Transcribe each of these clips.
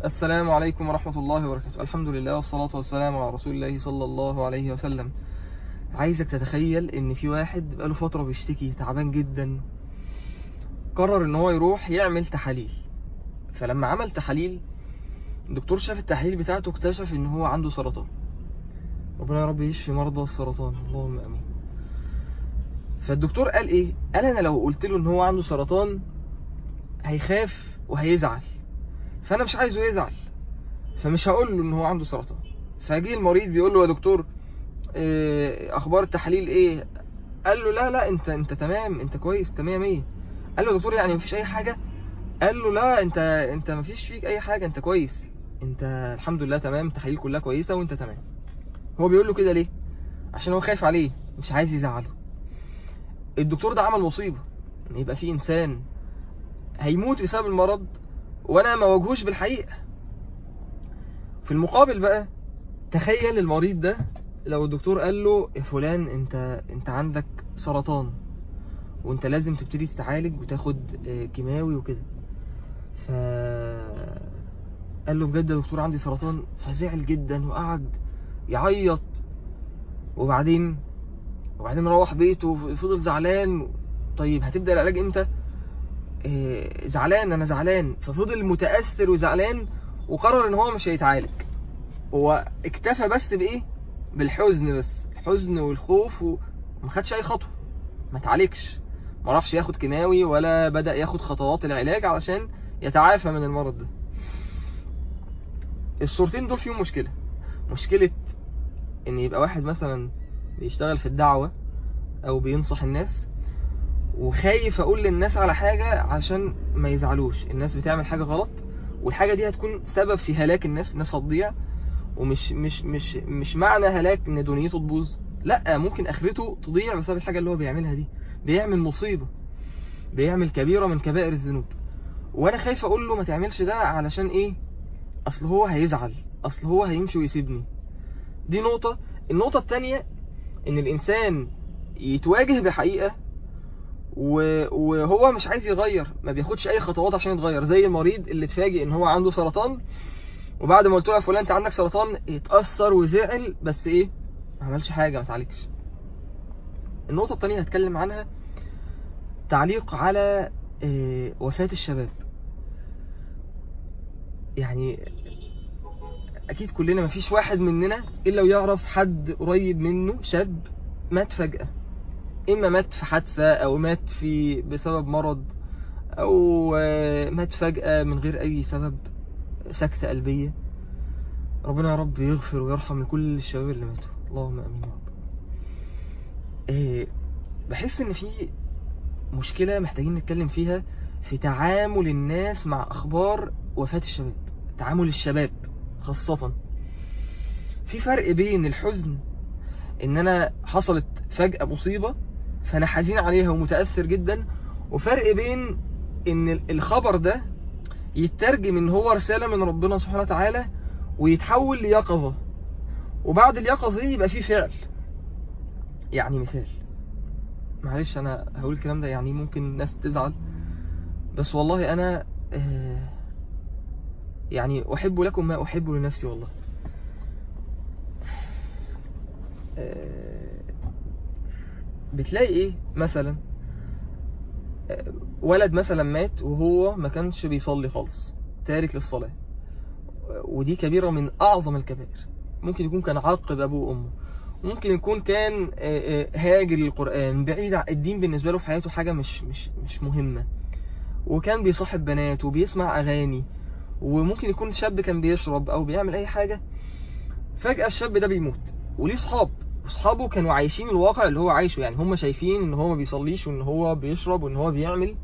السلام عليكم ورحمة الله وبركاته الحمد لله والصلاة والسلام على رسول الله صلى الله عليه وسلم عايزك تتخيل ان في واحد بقاله فترة بيشتكي تعبان جدا قرر ان هو يروح يعمل تحاليل فلما عمل تحاليل الدكتور شاف التحاليل بتاعته اكتشف ان هو عنده سرطان ربنا يا رب يشفي مرضى السرطان اللهم امين فالدكتور قال ايه قال انا لو قلت له ان هو عنده سرطان هيخاف وهيزعل فانا مش عايزه يزعل فمش هقول له ان هو عنده سرطان فجه المريض بيقول له يا دكتور إيه اخبار التحاليل ايه قال له لا لا انت انت تمام انت كويس انت 100 100 قال له يا دكتور يعني مفيش اي حاجه قال له لا انت انت مفيش فيك اي حاجه انت كويس انت الحمد لله تمام التحاليل كلها كويسه وانت تمام هو بيقول له كده ليه عشان هو خايف عليه مش عايز يزعله الدكتور ده عمل مصيبه ان يبقى في انسان هيموت بسبب المرض وانا ما واجهوش بالحقيقه في المقابل بقى تخيل المريض ده لو الدكتور قال له يا فلان انت انت عندك سرطان وانت لازم تبتدي تتعالج وتاخد آه، كيماوي وكده ف قال له بجد يا دكتور عندي سرطان فزعل جدا وقعد يعيط وبعدين وبعدين روح بيته فضل زعلان طيب هتبدأ العلاج امتى آه، زعلان انا زعلان ففضل متأثر وزعلان وقرر ان هو مش هيتعالج هو اكتفى بس بايه بالحزن بس الحزن والخوف وما خدش اي خطوه ما اتعالجش ما راحش ياخد كيماوي ولا بدأ ياخد خطوات العلاج علشان يتعافى من المرض ده الصورتين دول فيهم مشكلة مشكلة ان يبقى واحد مثلا بيشتغل في الدعوة او بينصح الناس وخايف اقول للناس على حاجة عشان ما يزعلوش الناس بتعمل حاجة غلط والحاجة دي هتكون سبب في هلاك الناس الناس هتضيع ومش مش مش مش معنى هلاك ان دنيته تبوظ لا ممكن اخرته تضيع بسبب الحاجة اللي هو بيعملها دي بيعمل مصيبة بيعمل كبيرة من كبائر الذنوب وانا خايف اقول له ما تعملش ده علشان ايه اصل هو هيزعل اصل هو هيمشي ويسيبني دي نقطة النقطة التانية ان الانسان يتواجه بحقيقة و- وهو مش عايز يغير ما بياخدش اي خطوات عشان يتغير زي المريض اللي اتفاجئ ان هو عنده سرطان وبعد ما قلت له يا فلان انت عندك سرطان اتأثر وزعل بس ايه ما عملش حاجة ما اتعالجش النقطة التانية هتكلم عنها تعليق على آه، وفاة الشباب يعني اكيد كلنا مفيش واحد مننا الا ويعرف حد قريب منه شاب مات فجأة اما مات في حادثة او مات في بسبب مرض او آه، مات فجأة من غير اي سبب سكتة قلبية ربنا يا رب يغفر ويرحم لكل الشباب اللي ماتوا اللهم امين يا رب آه، بحس ان في مشكلة محتاجين نتكلم فيها في تعامل الناس مع اخبار وفاة الشباب تعامل الشباب خاصة في فرق بين الحزن ان انا حصلت فجأة مصيبة فانا حزين عليها ومتأثر جدا وفرق بين ان ال- الخبر ده يترجم ان هو رسالة من ربنا سبحانه وتعالى ويتحول ليقظة وبعد اليقظة دي يبقى فيه فعل يعني مثال معلش انا هقول الكلام ده يعني ممكن الناس تزعل بس والله انا آه، يعني احب لكم ما احب لنفسي والله آه، بتلاقي ايه مثلا آه، ولد مثلا مات وهو ما كانش بيصلي خالص تارك للصلاة ودي كبيرة من أعظم الكبائر ممكن يكون كان عاقب أبوه وأمه ممكن يكون كان آه، آه، هاجر للقرآن بعيد عن الدين بالنسبة له في حياته حاجة مش مش مش مهمة وكان بيصاحب بنات وبيسمع أغاني وممكن يكون شاب كان بيشرب أو بيعمل أي حاجة فجأة الشاب ده بيموت وليه صحاب اصحابه كانوا عايشين الواقع اللي هو عايشه يعني هم شايفين ان هو ما بيصليش وان هو بيشرب وان هو بيعمل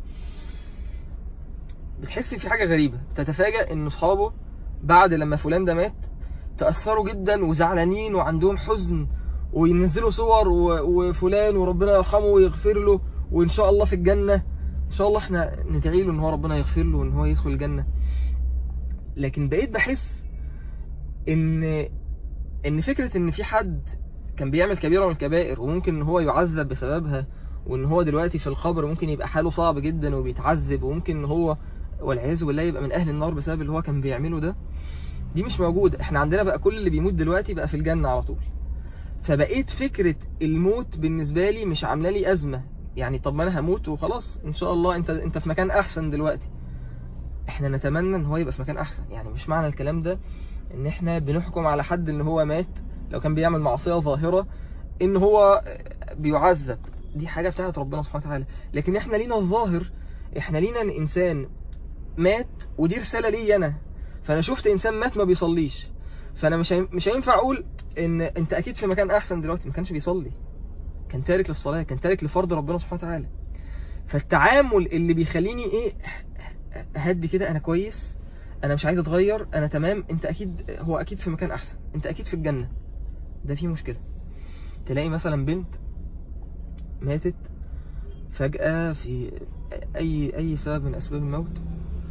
بتحس في حاجة غريبة تتفاجأ ان اصحابه بعد لما فلان ده مات تأثروا جدا وزعلانين وعندهم حزن وينزلوا صور و- وفلان وربنا يرحمه ويغفر له وان شاء الله في الجنة ان شاء الله احنا ندعي له ان هو ربنا يغفر له وان هو يدخل الجنة لكن بقيت بحس ان ان فكرة ان في حد كان بيعمل كبيرة من الكبائر وممكن ان هو يعذب بسببها وان هو دلوقتي في القبر ممكن يبقى حاله صعب جدا وبيتعذب وممكن ان هو والعياذ بالله يبقى من اهل النار بسبب اللي هو كان بيعمله ده دي مش موجودة احنا عندنا بقى كل اللي بيموت دلوقتي بقى في الجنة على طول فبقيت فكرة الموت بالنسبة لي مش عاملة لي أزمة يعني طب ما أنا هموت وخلاص إن شاء الله أنت أنت في مكان أحسن دلوقتي احنا نتمنى ان هو يبقى في مكان احسن يعني مش معنى الكلام ده ان احنا بنحكم على حد ان هو مات لو كان بيعمل معصية ظاهرة ان هو بيعذب دي حاجة بتاعت ربنا سبحانه وتعالى لكن احنا لينا الظاهر احنا لينا ان انسان مات ودي رسالة لي انا فانا شفت انسان مات ما بيصليش فانا مش هين- مش هينفع اقول ان انت اكيد في مكان احسن دلوقتي ما كانش بيصلي كان تارك للصلاة كان تارك لفرض ربنا سبحانه وتعالى فالتعامل اللي بيخليني ايه هدي كده انا كويس انا مش عايز اتغير انا تمام انت اكيد هو اكيد في مكان احسن انت اكيد في الجنة ده فيه مشكلة تلاقي مثلا بنت ماتت فجأة في اي اي سبب من اسباب الموت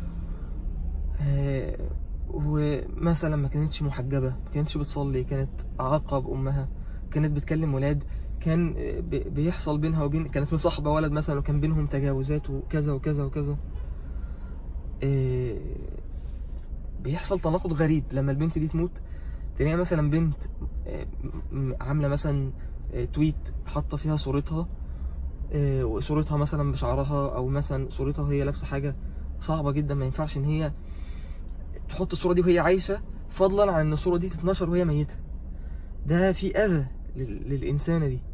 آه، ومثلا ما كانتش محجبة ما كانتش بتصلي كانت عاقة بأمها كانت بتكلم ولاد كان آه، بي- بيحصل بينها وبين كانت مصاحبة ولد مثلا وكان بينهم تجاوزات وكذا وكذا وكذا آه، بيحصل تناقض غريب لما البنت دي تموت تلاقيها مثلا بنت آه، م- عاملة مثلا آه، تويت حاطة فيها صورتها آه، وصورتها مثلا بشعرها او مثلا صورتها وهي لابسة حاجة صعبة جدا ما ينفعش ان هي تحط الصورة دي وهي عايشة فضلا عن ان الصورة دي تتنشر وهي ميتة ده في اذى لل- للانسانة دي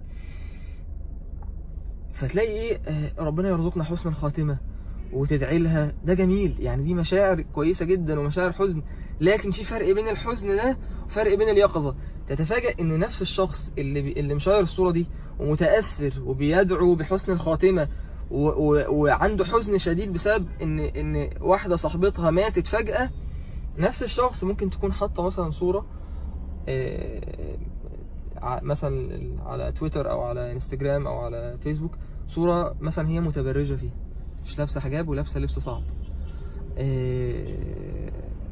فتلاقي ايه آه، ربنا يرزقنا حسن الخاتمة وتدعي لها ده جميل يعني دي مشاعر كويسة جدا ومشاعر حزن لكن في فرق بين الحزن ده وفرق بين اليقظة تتفاجأ ان نفس الشخص اللي بي... اللي مشاير الصورة دي ومتأثر وبيدعو بحسن الخاتمة و... و... وعنده حزن شديد بسبب ان ان واحدة صاحبتها ماتت فجأة نفس الشخص ممكن تكون حاطة مثلا صورة آه، ع- مثلا على تويتر او على انستجرام او على فيسبوك صورة مثلا هي متبرجة فيها مش لابسة حجاب ولابسة لبس صعب آه،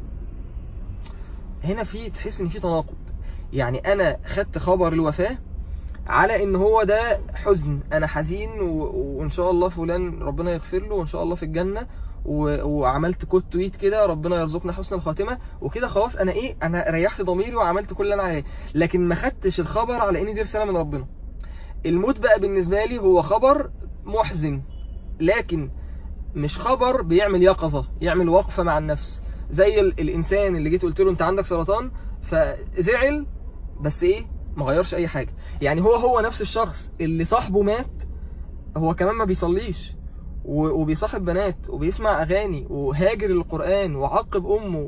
هنا في تحس ان في تناقض يعني انا خدت خبر الوفاة على ان هو ده حزن انا حزين و... وان شاء الله فلان ربنا يغفر له وان شاء الله في الجنة و... وعملت كود تويت كده ربنا يرزقنا حسن الخاتمة وكده خلاص انا ايه انا ريحت ضميري وعملت كل اللي انا عليه لكن ما خدتش الخبر على ان دي رسالة من ربنا الموت بقى بالنسبة لي هو خبر محزن لكن مش خبر بيعمل يقظة يعمل وقفة مع النفس زي ال... الانسان اللي جيت قلت له انت عندك سرطان فزعل بس ايه ما غيرش اي حاجة يعني هو هو نفس الشخص اللي صاحبه مات هو كمان ما بيصليش و- وبيصاحب بنات وبيسمع اغاني وهاجر القرآن وعقب امه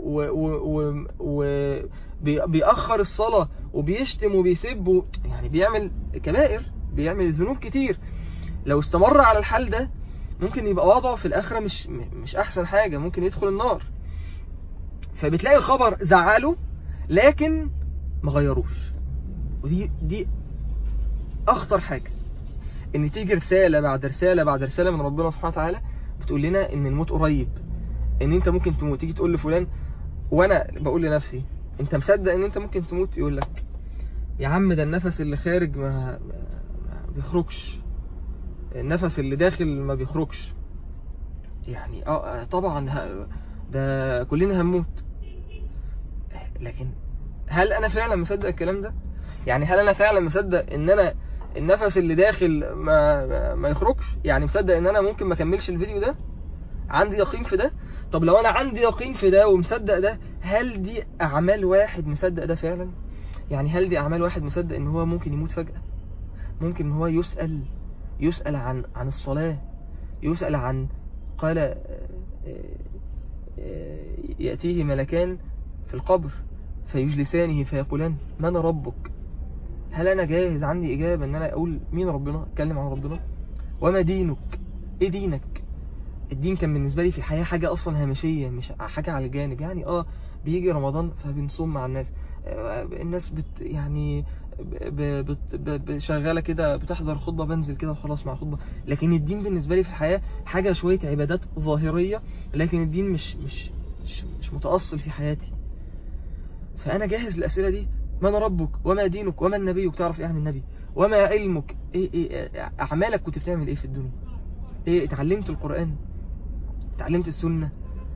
وبيأخر الصلاة وبيشتم وبيسب و... يعني بيعمل كبائر بيعمل ذنوب كتير لو استمر على الحال ده ممكن يبقى وضعه في الاخرة مش م- مش احسن حاجة ممكن يدخل النار فبتلاقي الخبر زعله لكن ما غيروش ودي دي اخطر حاجة ان تيجي رسالة بعد رسالة بعد رسالة من ربنا سبحانه وتعالى بتقول لنا ان الموت قريب ان انت ممكن تموت تيجي تقول لفلان وانا بقول لنفسي انت مصدق ان انت ممكن تموت يقول لك يا عم ده النفس اللي خارج ما, ما ما بيخرجش النفس اللي داخل ما بيخرجش يعني اه طبعا ه- ده كلنا هنموت لكن هل انا فعلا مصدق الكلام ده يعني هل انا فعلا مصدق ان انا النفس اللي داخل ما ما- ما يخرجش يعني مصدق ان انا ممكن ما اكملش الفيديو ده عندي يقين في ده طب لو انا عندي يقين في ده ومصدق ده هل دي اعمال واحد مصدق ده فعلا يعني هل دي اعمال واحد مصدق ان هو ممكن يموت فجأة ممكن ان هو يسأل يسأل عن عن الصلاة يسأل عن قال آه، آه، آه، يأتيه ملكان في القبر فيجلسانه فيقولان من ربك هل انا جاهز عندي اجابة ان انا اقول مين ربنا اتكلم عن ربنا وما دينك ايه دينك الدين كان بالنسبة لي في الحياة حاجة اصلا هامشية مش حاجة على الجانب يعني اه بيجي رمضان فبنصوم مع الناس آه، الناس بت يعني ب- بت ب- ب- شغالة كده بتحضر خطبة بنزل كده وخلاص مع خطبة لكن الدين بالنسبة لي في الحياة حاجة شوية عبادات ظاهرية لكن الدين مش مش مش, مش متأصل في حياتي فأنا جاهز للأسئلة دي من ربك وما دينك وما نبيك تعرف ايه عن النبي وما علمك ايه ايه اعمالك كنت بتعمل ايه في الدنيا ايه اتعلمت القرآن اتعلمت السنة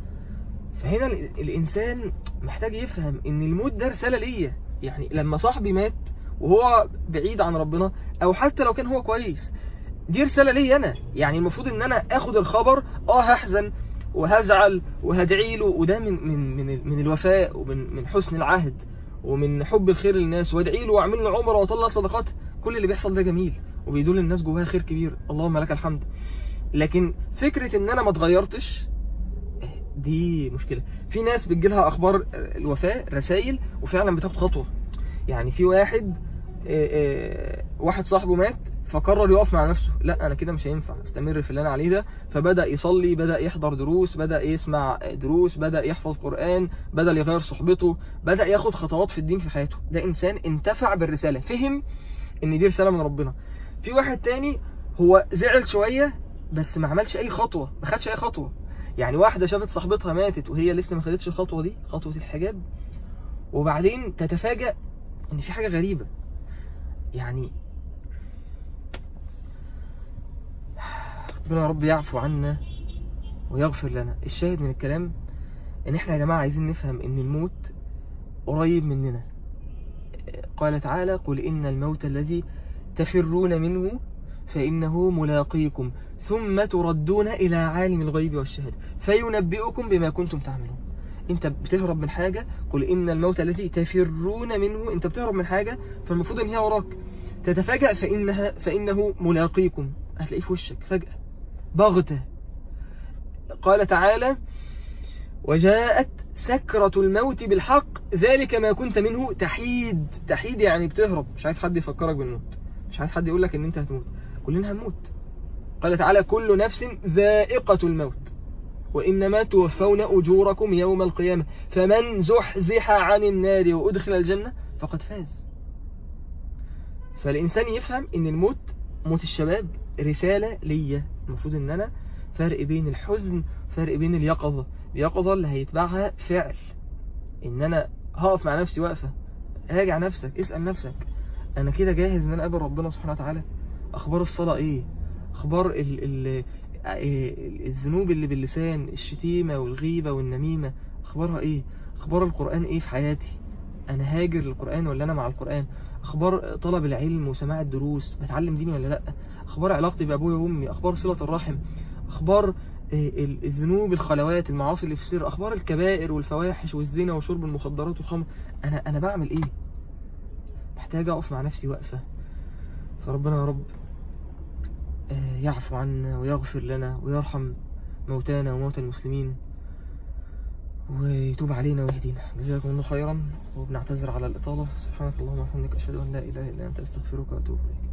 فهنا ال- الإنسان محتاج يفهم إن الموت ده رسالة ليا يعني لما صاحبي مات وهو بعيد عن ربنا أو حتى لو كان هو كويس دي رسالة ليا أنا يعني المفروض إن أنا آخد الخبر آه هحزن وهزعل وهدعي له وده من من من, ال- من الوفاء ومن من حسن العهد ومن حب الخير للناس وادعي له واعمل له عمره واطلع صدقات كل اللي بيحصل ده جميل وبيدل الناس جواها خير كبير اللهم لك الحمد لكن فكرة ان انا ما اتغيرتش دي مشكلة في ناس بتجيلها اخبار الوفاة رسائل وفعلا بتاخد خطوة يعني في واحد آه، آه، واحد صاحبه مات فقرر يقف مع نفسه لا انا كده مش هينفع استمر في اللي انا عليه ده فبدأ يصلي بدأ يحضر دروس بدأ يسمع دروس بدأ يحفظ قرآن بدأ يغير صحبته بدأ ياخد خطوات في الدين في حياته ده انسان انتفع بالرسالة فهم ان دي رسالة من ربنا في واحد تاني هو زعل شوية بس ما عملش اي خطوة ما خدش اي خطوة يعني واحدة شافت صاحبتها ماتت وهي لسه ما خدتش الخطوة دي خطوة الحجاب وبعدين تتفاجأ ان في حاجة غريبة يعني ربنا يا رب يعفو عنا ويغفر لنا الشاهد من الكلام ان احنا يا جماعة عايزين نفهم ان الموت قريب مننا قال تعالى قل إن الموت الذي تفرون منه فإنه ملاقيكم ثم تردون إلى عالم الغيب والشهادة فينبئكم بما كنتم تعملون انت بتهرب من حاجة قل إن الموت الذي تفرون منه انت بتهرب من حاجة فالمفروض ان هي وراك تتفاجأ فإنها فإنه ملاقيكم هتلاقيه في وشك فجأة بغتة قال تعالى وجاءت سكرة الموت بالحق ذلك ما كنت منه تحيد تحيد يعني بتهرب مش عايز حد يفكرك بالموت مش عايز حد يقول لك ان انت هتموت كلنا هنموت قال تعالى كل نفس ذائقة الموت وإنما توفون أجوركم يوم القيامة فمن زحزح عن النار وأدخل الجنة فقد فاز فالإنسان يفهم ان الموت موت الشباب رسالة ليا المفروض ان انا فرق بين الحزن فرق بين اليقظة اليقظة اللي هيتبعها فعل ان انا هقف مع نفسي واقفة راجع نفسك اسأل نفسك انا كده جاهز ان انا اقابل ربنا سبحانه وتعالى اخبار الصلاة ايه اخبار ال ال الذنوب اللي باللسان الشتيمة والغيبة والنميمة اخبارها ايه اخبار القرآن ايه في حياتي انا هاجر للقرآن ولا انا مع القرآن اخبار طلب العلم وسماع الدروس بتعلم ديني ولا لا اخبار علاقتي بابويا وامي اخبار صلة الرحم اخبار الذنوب الخلوات المعاصي اللي في السر اخبار الكبائر والفواحش والزنا وشرب المخدرات والخمر انا انا بعمل ايه محتاج اقف مع نفسي وقفة فربنا يا رب يعفو عنا ويغفر لنا ويرحم موتانا وموتى المسلمين ويتوب علينا ويهدينا جزاكم الله خيرا وبنعتذر على الإطالة سبحانك اللهم وبحمدك أشهد أن لا إله إلا أنت أستغفرك وأتوب إليك